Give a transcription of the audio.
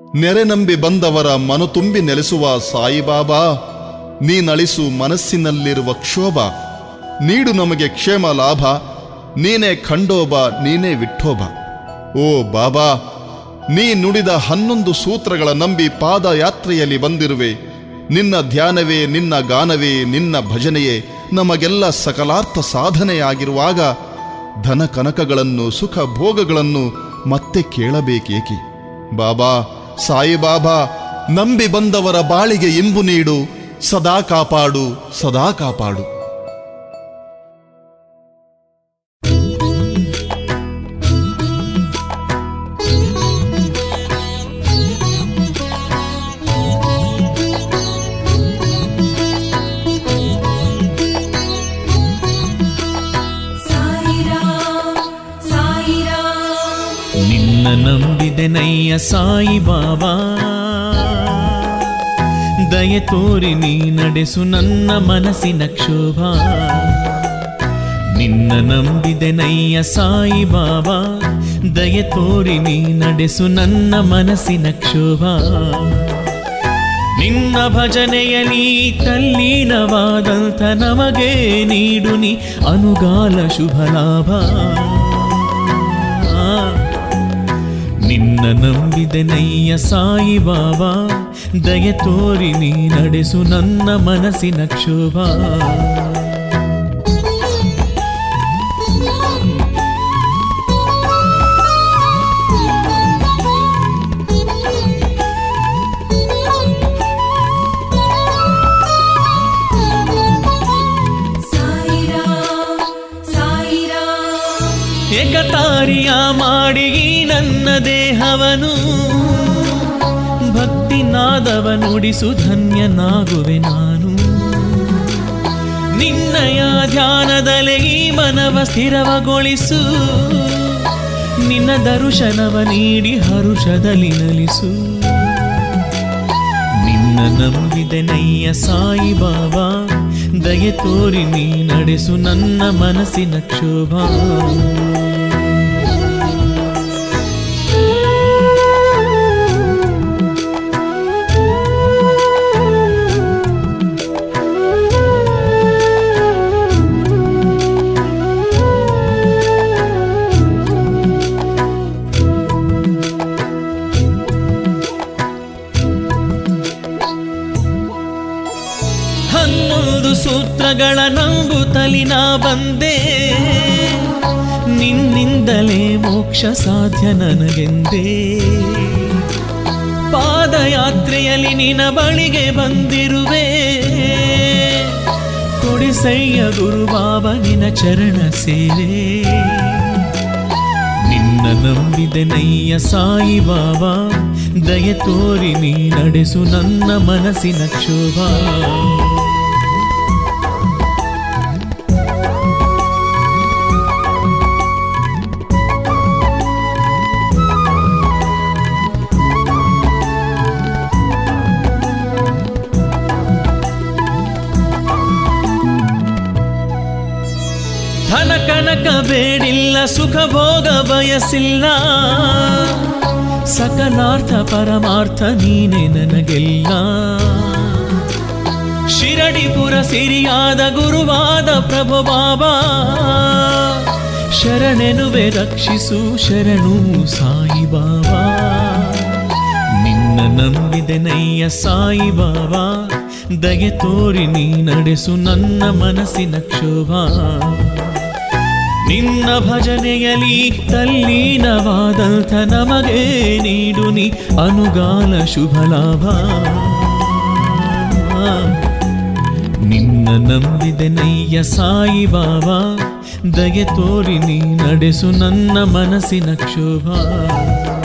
ನೆರೆ ನಂಬಿ ಬಂದವರ ಮನು ತುಂಬಿ ನೆಲೆಸುವ ಸಾಯಿಬಾಬಾ ನೀನಳಿಸು ಮನಸ್ಸಿನಲ್ಲಿರುವ ಕ್ಷೋಭ ನೀಡು ನಮಗೆ ಕ್ಷೇಮ ಲಾಭ ನೀನೇ ಖಂಡೋಬ ನೀನೇ ವಿಠೋಬ ಓ ಬಾಬಾ ನೀ ನುಡಿದ ಹನ್ನೊಂದು ಸೂತ್ರಗಳ ನಂಬಿ ಪಾದಯಾತ್ರೆಯಲ್ಲಿ ಬಂದಿರುವೆ ನಿನ್ನ ಧ್ಯಾನವೇ ನಿನ್ನ ಗಾನವೇ ನಿನ್ನ ಭಜನೆಯೇ ನಮಗೆಲ್ಲ ಸಕಲಾರ್ಥ ಸಾಧನೆಯಾಗಿರುವಾಗ ಧನ ಕನಕಗಳನ್ನು ಸುಖ ಭೋಗಗಳನ್ನು ಮತ್ತೆ ಕೇಳಬೇಕೇಕೆ ಬಾಬಾ ಸಾಯಿಬಾಬಾ ನಂಬಿ ಬಂದವರ ಬಾಳಿಗೆ ಇಂಬು ನೀಡು ಸದಾ ಕಾಪಾಡು ಸದಾ ಕಾಪಾಡು ಸಾಯಿರಾಮ್ ಸಾಯಿರಾಮ್ ನಿನ್ನ ನಂಬಿದೆನಯ್ಯ ಸಾಯಿ ಬಾಬಾ ದಯೆ ತೋರಿ ನೀ ನಡೆಸು ನನ್ನ ಮನಸ್ಸಿನ ಕ್ಷೋಭ ನಿನ್ನ ನಂಬಿದೆನಯ್ಯ ಸಾಯಿ ಬಾಬಾ ದಯೆ ತೋರಿ ನೀ ನಡೆಸು ನನ್ನ ಮನಸ್ಸಿನ ಕ್ಷೋಭ ನಿನ್ನ ಭಜನೆಯಲಿ ತಲ್ಲೀನವಾದಂಥ ನಮಗೆ ನೀಡು ನೀ ಅನುಗಾಲ ಶುಭ ಲಾಭ ನಿನ್ನ ನಂಬಿದೆನಯ್ಯ ಸಾಯಿ ಬಾಬಾ ದಯೆ ತೋರಿ ನೀ ನಡೆಸು ನನ್ನ ಮನಸ್ಸಿನ ಕ್ಷೋಭ ಸಾಯಿರಾಮ್ ಸಾಯಿರಾಮ್ ಏಕತಾರಿಯ ಮಾಡಿ ಈ ನನ್ನ ದೇಹವನು ಭಕ್ತಿ ನಾದವ ನುಡಿಸು ಧನ್ಯನಾಗುವೆ ನಾನು ನಿನ್ನಯ ಧ್ಯಾನದಲೆ ಈ ಮನವ ಸ್ಥಿರವಗೊಳಿಸು ನಿನ್ನ ದರ್ಶನವ ನೀಡಿ ಹರುಷದಲ್ಲಿ ನಲಿಸು ನಿನ್ನ ನಂಬಿದೆನಯ್ಯ ಸಾಯಿ ಬಾಬಾ ದಯೆ ತೋರಿ ನೀ ನಡೆಸು ನನ್ನ ಮನಸ್ಸಿನ ಕ್ಷೋಭ ಹನ್ನೊಂದು ಸೂತ್ರಗಳ ನಂಬುತ್ತಲಿ ನಾ ಬಂದೆ ನಿನ್ನಿಂದಲೇ ಮೋಕ್ಷ ಸಾಧ್ಯ ನನಗೆಂದೇ ಪಾದಯಾತ್ರೆಯಲ್ಲಿ ನಿನ್ನ ಬಳಿಗೆ ಬಂದಿರುವೆ ಕೊಡಿಸಯ್ಯ ಗುರುಬಾಬ ನಿನ್ನ ಚರಣ ಸೇವೆ ನಿನ್ನ ನಂಬಿದೆನಯ್ಯ ಸಾಯಿ ಬಾಬಾ ದಯೆ ತೋರಿ ನೀ ನಡೆಸು ನನ್ನ ಮನಸ್ಸಿನ ಕ್ಷೋಭ ಧನ ಕನಕ ಬೇಡಿಲ್ಲ ಸುಖ ಭೋಗ ಬಯಸಿಲ್ಲ ಸಕಲಾರ್ಥ ಪರಮಾರ್ಥ ನೀನೆ ನನಗೆಲ್ಲ ಶಿರಡಿಪುರ ಸಿರಿಯಾದ ಗುರುವಾದ ಪ್ರಭು ಬಾಬಾ ಶರಣೆನುವೆ ರಕ್ಷಿಸು ಶರಣು ಸಾಯಿ ಬಾಬಾ ನಿನ್ನ ನಂಬಿದೆನಯ್ಯ ಸಾಯಿ ಬಾಬಾ ದಯೆ ತೋರಿ ನೀ ನಡೆಸು ನನ್ನ ಮನಸ್ಸಿನ ಕ್ಷೋಭ ನಿನ್ನ ಭಜನೆಯಲಿ ತಲ್ಲೀನವಾದಂಥ ನಮಗೆ ನೀಡು ನೀ ಅನುಗಾಲ ಶುಭ ಲಾಭ ನಿನ್ನ ನಂಬಿದೆನಯ್ಯ ಸಾಯಿ ಬಾಬಾ ದಯೆ ತೋರಿ ನೀ ನಡೆಸು ನನ್ನ ಮನಸ್ಸಿನ ಕ್ಷೋಭ